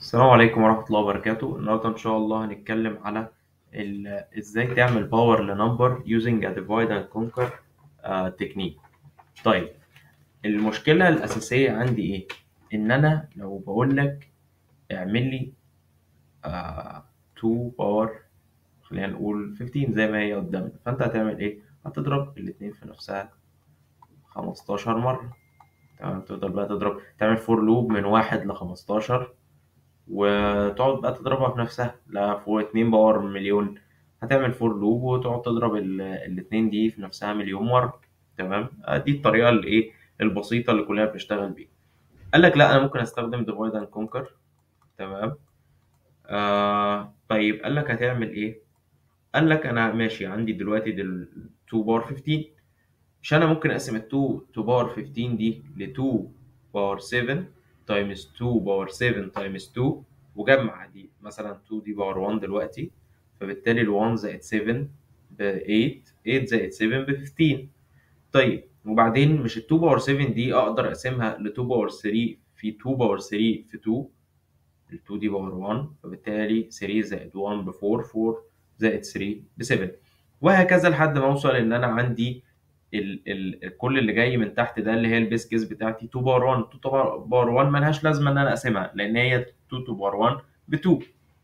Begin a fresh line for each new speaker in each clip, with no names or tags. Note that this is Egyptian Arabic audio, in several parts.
السلام عليكم ورحمة الله وبركاته النهاردة إن شاء الله هنتكلم على ال- إزاي تعمل باور لنمبر using a divide and conquer آه، technique طيب المشكلة الأساسية عندي إيه؟ إن أنا لو بقول لك اعمل لي آه 2 باور خلينا نقول 15 زي ما هي قدامنا فأنت هتعمل إيه؟ هتضرب الاتنين في نفسها 15 مرة تمام تفضل بقى تضرب تعمل فور لوب من واحد لخمستاشر وتقعد بقى تضربها في نفسها لا فوق اتنين باور مليون هتعمل فور لوب وتقعد تضرب ال- الاتنين دي في نفسها مليون مرة تمام آه، دي الطريقة اللي ايه البسيطة اللي كلنا بنشتغل بيها قال لك لا انا ممكن استخدم ديفايد اند كونكر تمام آه طيب قال لك هتعمل ايه قال لك انا ماشي عندي دلوقتي دل 2 باور 15 مش انا ممكن اقسم ال 2 2 باور 15 دي ل 2 باور 7 تايمز 2 باور 7 تايمز 2 وجمع دي مثلا 2 دي باور 1 دلوقتي فبالتالي ال 1 زائد 7 ب 8 8 زائد 7 ب 15 طيب وبعدين مش ال 2 باور 7 دي اقدر اقسمها ل 2 باور 3 في 2 باور 3 في 2 ال 2 دي باور 1 فبالتالي 3 زائد 1 ب 4 4 زائد 3 ب 7 وهكذا لحد ما اوصل ان انا عندي ال ال كل اللي جاي من تحت ده اللي هي البيس كيس بتاعتي 2 باور 1 2 باور 1 ملهاش لازمه ان انا اقسمها لان هي 2 2 باور 1 ب 2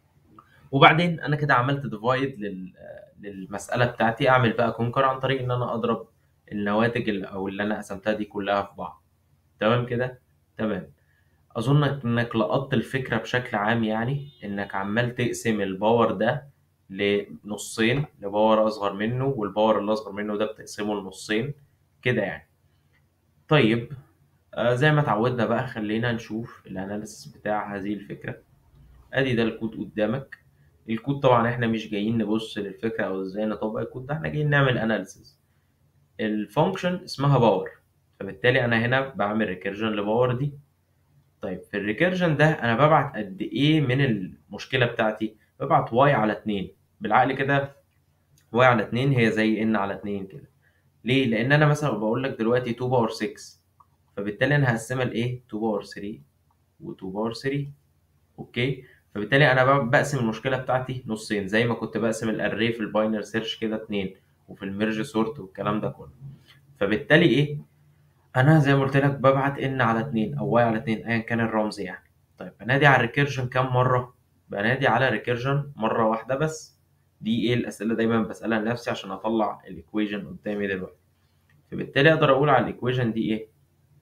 وبعدين انا كده عملت ديفايد لل للمساله بتاعتي اعمل بقى كونكر عن طريق ان انا اضرب النواتج اللي او اللي انا قسمتها دي كلها في بعض تمام كده تمام اظن انك لقطت الفكره بشكل عام يعني انك عمال تقسم الباور ده لنصين لباور اصغر منه والباور اللي اصغر منه ده بتقسمه لنصين كده يعني طيب آه زي ما اتعودنا بقى خلينا نشوف الاناليسيس بتاع هذه الفكره ادي ده الكود قدامك الكود طبعا احنا مش جايين نبص للفكره او ازاي نطبق الكود ده احنا جايين نعمل اناليسيس الفانكشن اسمها باور فبالتالي انا هنا بعمل ريكيرجن لباور دي طيب في الريكيرجن ده انا ببعت قد ايه من المشكله بتاعتي ببعت واي على 2 بالعقل كده واي على 2 هي زي ان على 2 كده ليه لان انا مثلا بقول لك دلوقتي 2 باور 6 فبالتالي انا هقسمها لايه 2 باور 3 و2 باور 3 اوكي فبالتالي انا ب- بقسم المشكله بتاعتي نصين زي ما كنت بقسم الاري في الباينر سيرش كده اتنين وفي الميرج سورت والكلام ده كله فبالتالي ايه انا زي ما قلت لك ببعت ان على 2 او واي على 2 ايا كان الرمز يعني طيب بنادي على الريكيرجن كام مره بنادي على ريكيرجن مره واحده بس دي ايه الاسئله دايما بسالها لنفسي عشان اطلع الايكويجن قدامي دلوقتي فبالتالي اقدر اقول على الايكويجن دي ايه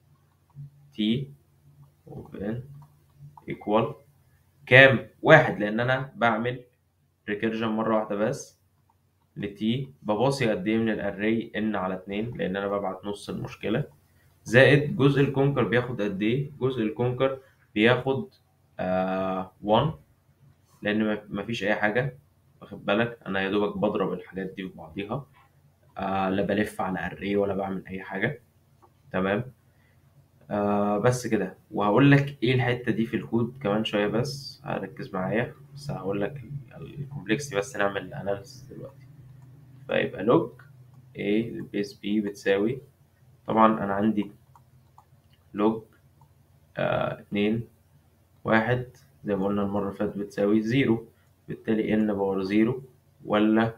تي اوف ان ايكوال كام واحد لان انا بعمل ريكيرجن مره واحده بس لتي بباصي قد ايه من الاري ان على 2 لان انا ببعت نص المشكله زائد جزء الكونكر بياخد قد ايه جزء الكونكر بياخد آه 1 لان ما- مفيش اي حاجه واخد بالك انا يا دوبك بضرب الحاجات دي في بعضيها آه لا بلف على اري ولا بعمل اي حاجه تمام آه بس كده وهقول لك ايه الحته دي في الكود كمان شويه بس هركز معايا بس هقول لك الكومبلكسيتي بس نعمل الاناليسيس دلوقتي فيبقى لوج A البيس B بتساوي طبعا انا عندي لوج آه اتنين واحد زي ما قلنا المرة اللي فاتت بتساوي زيرو بالتالي n باور زيرو ولا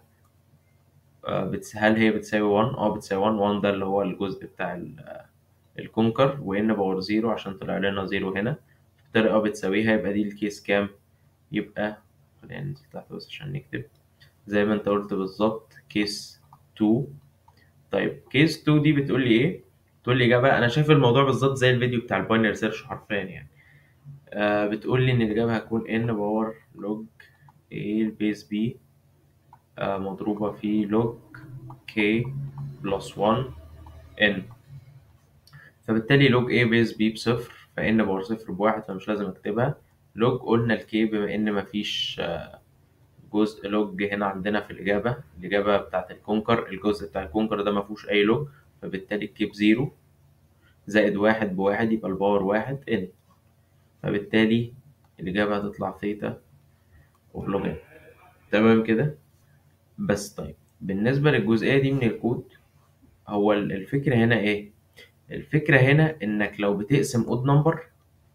آه بتس... هل هي بتساوي 1 اه بتساوي 1 1 ده اللي هو الجزء بتاع ال- آه، الكونكر و n باور زيرو عشان طلع لنا زيرو هنا بالتالي اه بتساويها يبقى دي الكيس كام يبقى خلينا ننزل تحت بس عشان نكتب زي ما انت قلت بالظبط كيس 2 طيب كيس 2 دي بتقول لي ايه بتقول لي اجابه انا شايف الموضوع بالظبط زي الفيديو بتاع الباينري سيرش حرفيا يعني آه بتقول لي ان الاجابه هتكون n باور لوج a البيس b آه مضروبه في لوج k بلس 1 n فبالتالي لوج a بيس b بصفر فn باور صفر بواحد فمش لازم اكتبها لوج قلنا الكي بما ان مفيش آه، جزء لوج هنا عندنا في الإجابة الإجابة بتاعت الكونكر الجزء بتاع الكونكر ده مفهوش أي لوج فبالتالي الكي بزيرو زائد واحد بواحد يبقى الباور واحد ان فبالتالي الإجابة هتطلع ثيتا اوف لوج ان تمام كده بس طيب بالنسبة للجزئية دي من الكود هو ال- الفكرة هنا إيه؟ الفكرة هنا إنك لو بتقسم اود نمبر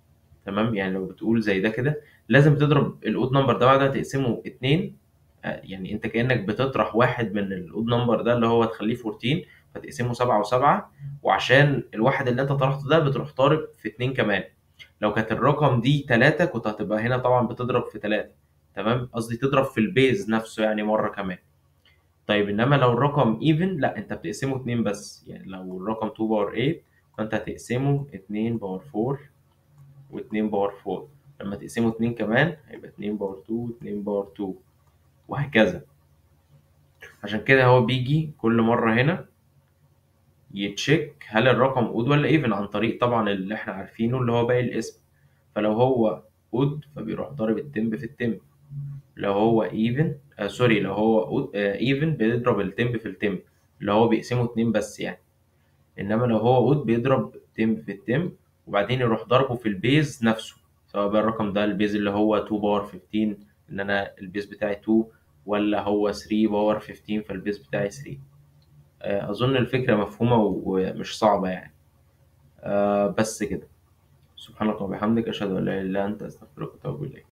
تمام يعني لو بتقول زي ده كده لازم تضرب الاود نمبر ده بعدها تقسمه اتنين آه، يعني انت كأنك بتطرح واحد من الاود نمبر ده اللي هو تخليه 14 فتقسمه سبعة وسبعة وعشان الواحد اللي انت طرحته ده بتروح ضارب في اتنين كمان لو كانت الرقم دي تلاتة كنت هتبقى هنا طبعا بتضرب في تلاتة تمام قصدي تضرب في البيز نفسه يعني مرة كمان طيب انما لو الرقم ايفن لا انت بتقسمه اتنين بس يعني لو الرقم 2 باور 8 فانت هتقسمه اتنين باور 4 واتنين باور 4 لما تقسمه اتنين كمان هيبقى اتنين باور 2 واتنين باور 2 وهكذا عشان كده هو بيجي كل مرة هنا يتشيك هل الرقم اود ولا ايفن عن طريق طبعا اللي احنا عارفينه اللي هو باقي الاسم فلو هو اود فبيروح ضارب التمب في التمب لو هو ايفن آه سوري لو هو ايفن بيضرب التمب في التمب اللي هو بيقسمه اتنين بس يعني انما لو هو اود بيضرب تمب في التمب وبعدين يروح ضربه في البيز نفسه سواء بقى الرقم ده البيز اللي هو 2 باور 15 ان انا البيز بتاعي 2 ولا هو 3 باور 15 فالبيز بتاعي 3 آه، اظن الفكرة مفهومة ومش صعبة يعني آه، بس كده سبحانك وبحمدك اشهد ان لا اله الا انت استغفرك واتوب اليك